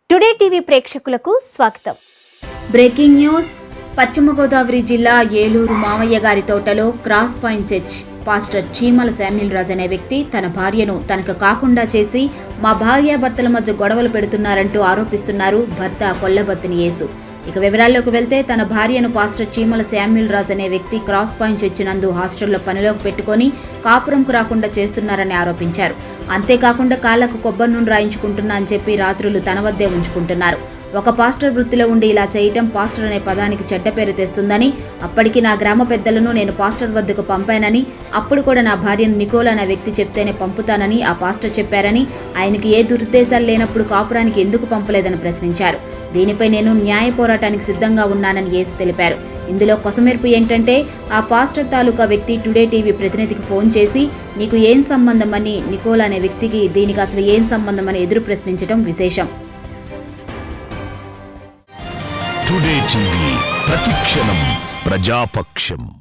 today TV ప్రేక్షకులకు స్వాగతం breaking news పశ్చిమ గోదావరి జిల్లా ఏలూరు మావయ్య గారి తోటలో cross point church pastor Cheemala Samuel Raj అనే వ్యక్తి తన భార్యను తనకు కాకుండా చేసి మా భార్యాభర్తల మధ్య గొడవలు పెడుతున్నారంటూ ఆరోపిస్తున్నారు భర్త కొల్లబత్తిని యేసు ఇక వివరాల్లోకి వెళ్తే తన భార్యను పాస్టర్ చీమల శామ్యుల్ రాజ్ అనే వ్యక్తి క్రాస్ పాయింట్ చర్చినందు హాస్టల్లో పనిలోకి పెట్టుకొని కాపురంకు రాకుండా చేస్తున్నారని ఆరోపించారు అంతేకాకుండా కాళ్లకు కొబ్బరి నూనె రాయించుకుంటున్నా అని చెప్పి రాత్రులు తన వద్దే ఉంచుకుంటున్నారు ఒక పాస్టర్ వృత్తిలో ఉండి ఇలా చేయటం పాస్టర్ అనే పదానికి చెడ్డ పేరు తెస్తుందని అప్పటికి నా గ్రామ పెద్దలను నేను పాస్టర్ వద్దకు పంపానని అప్పుడు కూడా నా భార్యను నికోల్ అనే వ్యక్తి చెప్తేనే పంపుతానని ఆ పాస్టర్ చెప్పారని ఆయనకి ఏ దురుద్దేశాలు లేనప్పుడు కాపురానికి ఎందుకు పంపలేదని ప్రశ్నించారు దీనిపై నేను న్యాయ పోరాటానికి సిద్ధంగా ఉన్నానని యేసు తెలిపారు ఇందులో కొసమెరుపు ఏంటంటే ఆ పాస్టర్ తాలూకా వ్యక్తి టుడే టీవీ ప్రతినిధికి ఫోన్ చేసి నీకు ఏం సంబంధం అని నికోల్ అనే వ్యక్తికి దీనికి అసలు ఏం సంబంధం అని ఎదురు ప్రశ్నించడం విశేషం టుడే టీవీ ప్రతిక్షణం ప్రజాపక్షం